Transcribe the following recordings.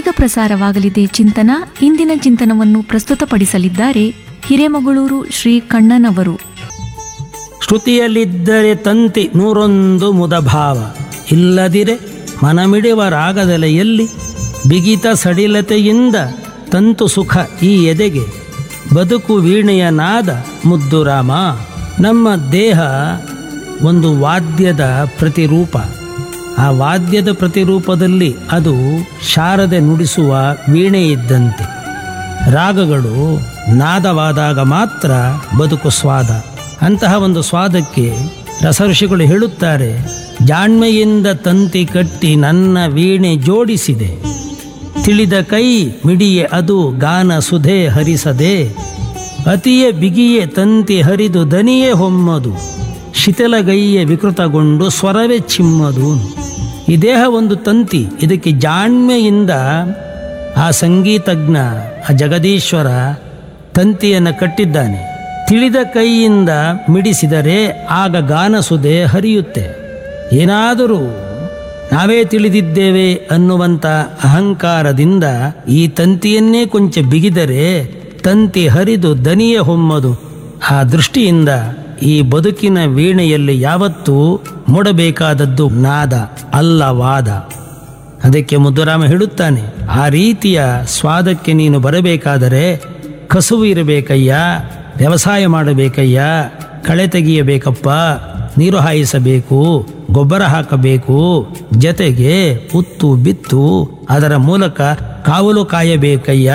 ಇದೀಗ ಪ್ರಸಾರವಾಗಲಿದೆ ಚಿಂತನ ಇಂದಿನ ಚಿಂತನವನ್ನು ಪ್ರಸ್ತುತಪಡಿಸಲಿದ್ದಾರೆ ಹಿರೇಮಗಳೂರು ಶ್ರೀ ಕಣ್ಣನವರು ಶ್ರುತಿಯಲ್ಲಿದ್ದರೆ ತಂತಿ ನೂರೊಂದು ಮುದಭಾವ ಇಲ್ಲದಿರೆ ಮನಮಿಡುವ ರಾಗದಲೆಯಲ್ಲಿ ಬಿಗಿತ ಸಡಿಲತೆಯಿಂದ ತಂತು ಸುಖ ಈ ಎದೆಗೆ ಬದುಕು ವೀಣೆಯ ನಾದ ಮುದ್ದು ರಾಮ ನಮ್ಮ ದೇಹ ಒಂದು ವಾದ್ಯದ ಪ್ರತಿರೂಪ ಆ ವಾದ್ಯದ ಪ್ರತಿರೂಪದಲ್ಲಿ ಅದು ಶಾರದೆ ನುಡಿಸುವ ವೀಣೆ ಇದ್ದಂತೆ ರಾಗಗಳು ನಾದವಾದಾಗ ಮಾತ್ರ ಬದುಕು ಸ್ವಾದ ಅಂತಹ ಒಂದು ಸ್ವಾದಕ್ಕೆ ರಸಋಷಿಗಳು ಹೇಳುತ್ತಾರೆ ಜಾಣ್ಮೆಯಿಂದ ತಂತಿ ಕಟ್ಟಿ ನನ್ನ ವೀಣೆ ಜೋಡಿಸಿದೆ ತಿಳಿದ ಕೈ ಮಿಡಿಯೆ ಅದು ಗಾನ ಸುಧೆ ಹರಿಸದೆ ಅತಿಯ ಬಿಗಿಯೆ ತಂತಿ ಹರಿದು ದನಿಯೇ ಹೊಮ್ಮದು ಶಿಥಿಲಗೈಯೆ ವಿಕೃತಗೊಂಡು ಸ್ವರವೇ ಚಿಮ್ಮದು ಈ ದೇಹ ಒಂದು ತಂತಿ ಇದಕ್ಕೆ ಜಾಣ್ಮೆಯಿಂದ ಆ ಸಂಗೀತಜ್ಞ ಆ ಜಗದೀಶ್ವರ ತಂತಿಯನ್ನು ಕಟ್ಟಿದ್ದಾನೆ ತಿಳಿದ ಕೈಯಿಂದ ಮಿಡಿಸಿದರೆ ಆಗ ಗಾನಸುದೆ ಹರಿಯುತ್ತೆ ಏನಾದರೂ ನಾವೇ ತಿಳಿದಿದ್ದೇವೆ ಅನ್ನುವಂಥ ಅಹಂಕಾರದಿಂದ ಈ ತಂತಿಯನ್ನೇ ಕೊಂಚ ಬಿಗಿದರೆ ತಂತಿ ಹರಿದು ದನಿಯ ಹೊಮ್ಮದು ಆ ದೃಷ್ಟಿಯಿಂದ ಈ ಬದುಕಿನ ವೀಣೆಯಲ್ಲಿ ಯಾವತ್ತೂ ಮೂಡಬೇಕಾದದ್ದು ನಾದ ಅಲ್ಲ ವಾದ ಅದಕ್ಕೆ ಮುದ್ದುರಾಮ ಹೇಳುತ್ತಾನೆ ಆ ರೀತಿಯ ಸ್ವಾದಕ್ಕೆ ನೀನು ಬರಬೇಕಾದರೆ ಕಸುವು ಇರಬೇಕಯ್ಯ ವ್ಯವಸಾಯ ಮಾಡಬೇಕಯ್ಯ ಕಳೆ ತೆಗೆಯಬೇಕಪ್ಪ ನೀರು ಹಾಯಿಸಬೇಕು ಗೊಬ್ಬರ ಹಾಕಬೇಕು ಜತೆಗೆ ಉತ್ತು ಬಿತ್ತು ಅದರ ಮೂಲಕ ಕಾವಲು ಕಾಯಬೇಕಯ್ಯ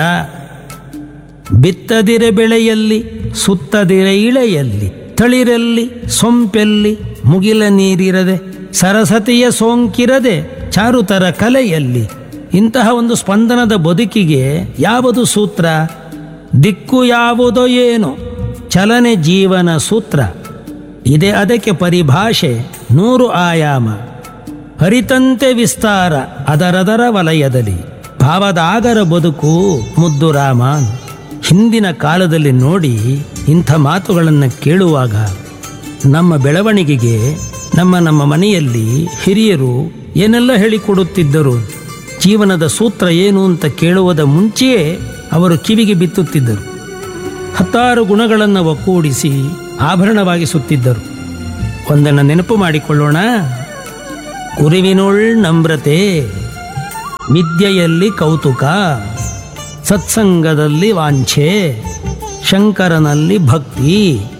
ಬಿತ್ತದಿರೆ ಬೆಳೆಯಲ್ಲಿ ಸುತ್ತದಿರೆ ಇಳೆಯಲ್ಲಿ ತಳಿರಲ್ಲಿ ಸೊಂಪೆಲ್ಲಿ ಮುಗಿಲ ನೀರಿರದೆ ಸರಸತೆಯ ಸೋಂಕಿರದೆ ಚಾರುತರ ಕಲೆಯಲ್ಲಿ ಇಂತಹ ಒಂದು ಸ್ಪಂದನದ ಬದುಕಿಗೆ ಯಾವುದು ಸೂತ್ರ ದಿಕ್ಕು ಯಾವುದೋ ಏನೋ ಚಲನೆ ಜೀವನ ಸೂತ್ರ ಇದೆ ಅದಕ್ಕೆ ಪರಿಭಾಷೆ ನೂರು ಆಯಾಮ ಹರಿತಂತೆ ವಿಸ್ತಾರ ಅದರದರ ವಲಯದಲ್ಲಿ ಭಾವದಾಗರ ಬದುಕು ಮುದ್ದು ರಾಮ ಹಿಂದಿನ ಕಾಲದಲ್ಲಿ ನೋಡಿ ಇಂಥ ಮಾತುಗಳನ್ನು ಕೇಳುವಾಗ ನಮ್ಮ ಬೆಳವಣಿಗೆಗೆ ನಮ್ಮ ನಮ್ಮ ಮನೆಯಲ್ಲಿ ಹಿರಿಯರು ಏನೆಲ್ಲ ಹೇಳಿಕೊಡುತ್ತಿದ್ದರು ಜೀವನದ ಸೂತ್ರ ಏನು ಅಂತ ಕೇಳುವುದ ಮುಂಚೆಯೇ ಅವರು ಕಿವಿಗೆ ಬಿತ್ತುತ್ತಿದ್ದರು ಹತ್ತಾರು ಗುಣಗಳನ್ನು ಒಕ್ಕೂಡಿಸಿ ಆಭರಣವಾಗಿಸುತ್ತಿದ್ದರು ಒಂದನ್ನು ನೆನಪು ಮಾಡಿಕೊಳ್ಳೋಣ ಕುರಿವಿನೊಳ್ ನಮ್ರತೆ ವಿದ್ಯೆಯಲ್ಲಿ ಕೌತುಕ ಸತ್ಸಂಗದಲ್ಲಿ ವಾಂಛೆ ಶಂಕರನಲ್ಲಿ ಭಕ್ತಿ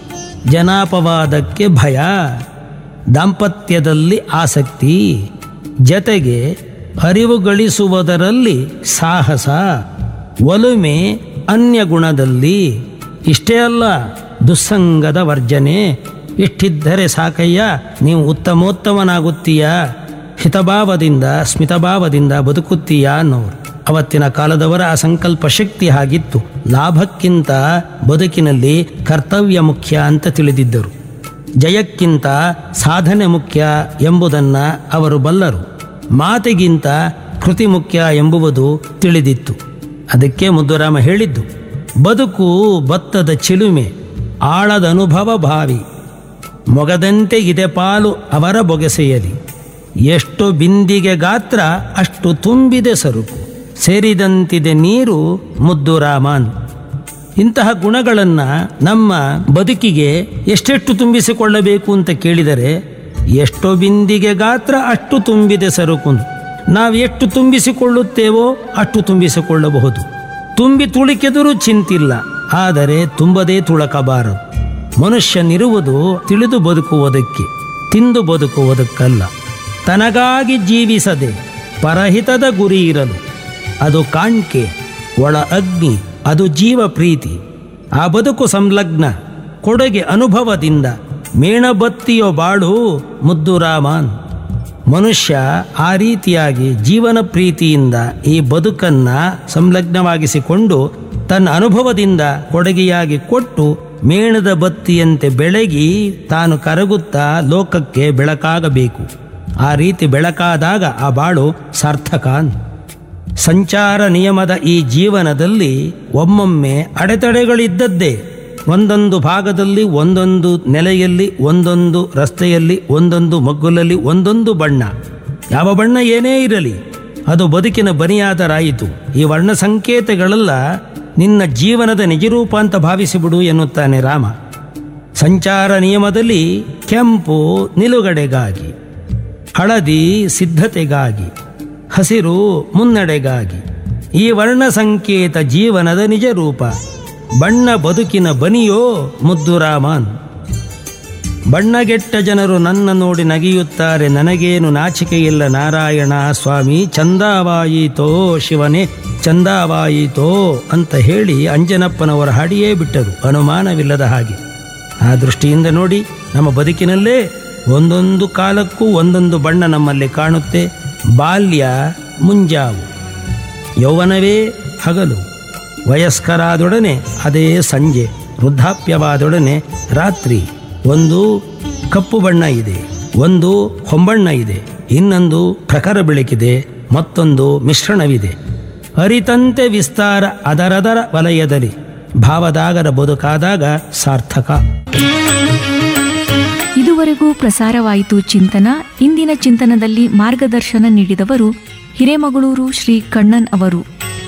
ಜನಾಪವಾದಕ್ಕೆ ಭಯ ದಾಂಪತ್ಯದಲ್ಲಿ ಆಸಕ್ತಿ ಜತೆಗೆ ಅರಿವು ಗಳಿಸುವುದರಲ್ಲಿ ಸಾಹಸ ಒಲುಮೆ ಅನ್ಯ ಗುಣದಲ್ಲಿ ಇಷ್ಟೇ ಅಲ್ಲ ದುಸ್ಸಂಗದ ವರ್ಜನೆ ಇಷ್ಟಿದ್ದರೆ ಸಾಕಯ್ಯ ನೀವು ಉತ್ತಮೋತ್ತಮನಾಗುತ್ತೀಯಾ ಹಿತಭಾವದಿಂದ ಸ್ಮಿತಭಾವದಿಂದ ಬದುಕುತ್ತೀಯಾ ಅನ್ನೋರು ಅವತ್ತಿನ ಕಾಲದವರ ಆ ಸಂಕಲ್ಪ ಶಕ್ತಿ ಹಾಗಿತ್ತು ಲಾಭಕ್ಕಿಂತ ಬದುಕಿನಲ್ಲಿ ಕರ್ತವ್ಯ ಮುಖ್ಯ ಅಂತ ತಿಳಿದಿದ್ದರು ಜಯಕ್ಕಿಂತ ಸಾಧನೆ ಮುಖ್ಯ ಎಂಬುದನ್ನು ಅವರು ಬಲ್ಲರು ಮಾತಿಗಿಂತ ಕೃತಿ ಮುಖ್ಯ ಎಂಬುವುದು ತಿಳಿದಿತ್ತು ಅದಕ್ಕೆ ಮುದ್ದುರಾಮ ಹೇಳಿದ್ದು ಬದುಕು ಭತ್ತದ ಚಿಲುಮೆ ಆಳದ ಅನುಭವ ಭಾವಿ ಮೊಗದಂತೆ ಇದೆ ಪಾಲು ಅವರ ಬೊಗೆಸೆಯಲಿ ಎಷ್ಟು ಬಿಂದಿಗೆ ಗಾತ್ರ ಅಷ್ಟು ತುಂಬಿದೆ ಸರುಕು ಸೇರಿದಂತಿದೆ ನೀರು ಮುದ್ದು ರಾಮನ್ ಇಂತಹ ಗುಣಗಳನ್ನು ನಮ್ಮ ಬದುಕಿಗೆ ಎಷ್ಟೆಷ್ಟು ತುಂಬಿಸಿಕೊಳ್ಳಬೇಕು ಅಂತ ಕೇಳಿದರೆ ಎಷ್ಟೋ ಬಿಂದಿಗೆ ಗಾತ್ರ ಅಷ್ಟು ತುಂಬಿದೆ ಸರುಕು ನಾವು ಎಷ್ಟು ತುಂಬಿಸಿಕೊಳ್ಳುತ್ತೇವೋ ಅಷ್ಟು ತುಂಬಿಸಿಕೊಳ್ಳಬಹುದು ತುಂಬಿ ತುಳಿಕೆದರೂ ಚಿಂತಿಲ್ಲ ಆದರೆ ತುಂಬದೇ ತುಳಕಬಾರದು ಮನುಷ್ಯನಿರುವುದು ತಿಳಿದು ಬದುಕುವುದಕ್ಕೆ ತಿಂದು ಬದುಕುವುದಕ್ಕಲ್ಲ ತನಗಾಗಿ ಜೀವಿಸದೆ ಪರಹಿತದ ಗುರಿ ಇರಲು ಅದು ಕಾಣ್ಕೆ ಒಳ ಅಗ್ನಿ ಅದು ಜೀವ ಪ್ರೀತಿ ಆ ಬದುಕು ಸಂಲಗ್ನ ಕೊಡುಗೆ ಅನುಭವದಿಂದ ಮೇಣಬತ್ತಿಯೋ ಬಾಳು ಮುದ್ದು ರಾಮನ್ ಮನುಷ್ಯ ಆ ರೀತಿಯಾಗಿ ಜೀವನ ಪ್ರೀತಿಯಿಂದ ಈ ಬದುಕನ್ನು ಸಂಲಗ್ನವಾಗಿಸಿಕೊಂಡು ತನ್ನ ಅನುಭವದಿಂದ ಕೊಡುಗೆಯಾಗಿ ಕೊಟ್ಟು ಮೇಣದ ಬತ್ತಿಯಂತೆ ಬೆಳಗಿ ತಾನು ಕರಗುತ್ತಾ ಲೋಕಕ್ಕೆ ಬೆಳಕಾಗಬೇಕು ಆ ರೀತಿ ಬೆಳಕಾದಾಗ ಆ ಬಾಳು ಸಾರ್ಥಕ ಸಂಚಾರ ನಿಯಮದ ಈ ಜೀವನದಲ್ಲಿ ಒಮ್ಮೊಮ್ಮೆ ಅಡೆತಡೆಗಳಿದ್ದದ್ದೇ ಒಂದೊಂದು ಭಾಗದಲ್ಲಿ ಒಂದೊಂದು ನೆಲೆಯಲ್ಲಿ ಒಂದೊಂದು ರಸ್ತೆಯಲ್ಲಿ ಒಂದೊಂದು ಮಗ್ಗುಲಲ್ಲಿ ಒಂದೊಂದು ಬಣ್ಣ ಯಾವ ಬಣ್ಣ ಏನೇ ಇರಲಿ ಅದು ಬದುಕಿನ ಬನಿಯಾದರಾಯಿತು ಈ ವರ್ಣ ಸಂಕೇತಗಳೆಲ್ಲ ನಿನ್ನ ಜೀವನದ ನಿಜರೂಪ ಅಂತ ಭಾವಿಸಿಬಿಡು ಎನ್ನುತ್ತಾನೆ ರಾಮ ಸಂಚಾರ ನಿಯಮದಲ್ಲಿ ಕೆಂಪು ನಿಲುಗಡೆಗಾಗಿ ಹಳದಿ ಸಿದ್ಧತೆಗಾಗಿ ಹಸಿರು ಮುನ್ನಡೆಗಾಗಿ ಈ ವರ್ಣ ಸಂಕೇತ ಜೀವನದ ನಿಜ ರೂಪ ಬಣ್ಣ ಬದುಕಿನ ಬನಿಯೋ ಮುದ್ದು ರಾಮನ್ ಬಣ್ಣಗೆಟ್ಟ ಜನರು ನನ್ನ ನೋಡಿ ನಗಿಯುತ್ತಾರೆ ನನಗೇನು ನಾಚಿಕೆಯಿಲ್ಲ ನಾರಾಯಣ ಸ್ವಾಮಿ ಚಂದಾವಾಯಿತೋ ಶಿವನೇ ಚಂದಾವಾಯಿತೋ ಅಂತ ಹೇಳಿ ಅಂಜನಪ್ಪನವರ ಹಾಡಿಯೇ ಬಿಟ್ಟರು ಅನುಮಾನವಿಲ್ಲದ ಹಾಗೆ ಆ ದೃಷ್ಟಿಯಿಂದ ನೋಡಿ ನಮ್ಮ ಬದುಕಿನಲ್ಲೇ ಒಂದೊಂದು ಕಾಲಕ್ಕೂ ಒಂದೊಂದು ಬಣ್ಣ ನಮ್ಮಲ್ಲಿ ಕಾಣುತ್ತೆ ಬಾಲ್ಯ ಮುಂಜಾವು ಯೌವನವೇ ಹಗಲು ವಯಸ್ಕರಾದೊಡನೆ ಅದೇ ಸಂಜೆ ವೃದ್ಧಾಪ್ಯವಾದೊಡನೆ ರಾತ್ರಿ ಒಂದು ಕಪ್ಪು ಬಣ್ಣ ಇದೆ ಒಂದು ಹೊಂಬಣ್ಣ ಇದೆ ಇನ್ನೊಂದು ಪ್ರಖರ ಬೆಳಕಿದೆ ಮತ್ತೊಂದು ಮಿಶ್ರಣವಿದೆ ಅರಿತಂತೆ ವಿಸ್ತಾರ ಅದರದರ ವಲಯದಲ್ಲಿ ಭಾವದಾಗರ ಬದುಕಾದಾಗ ಸಾರ್ಥಕ ಇದುವರೆಗೂ ಪ್ರಸಾರವಾಯಿತು ಚಿಂತನ ಇಂದಿನ ಚಿಂತನದಲ್ಲಿ ಮಾರ್ಗದರ್ಶನ ನೀಡಿದವರು ಹಿರೇಮಗಳೂರು ಶ್ರೀ ಕಣ್ಣನ್ ಅವರು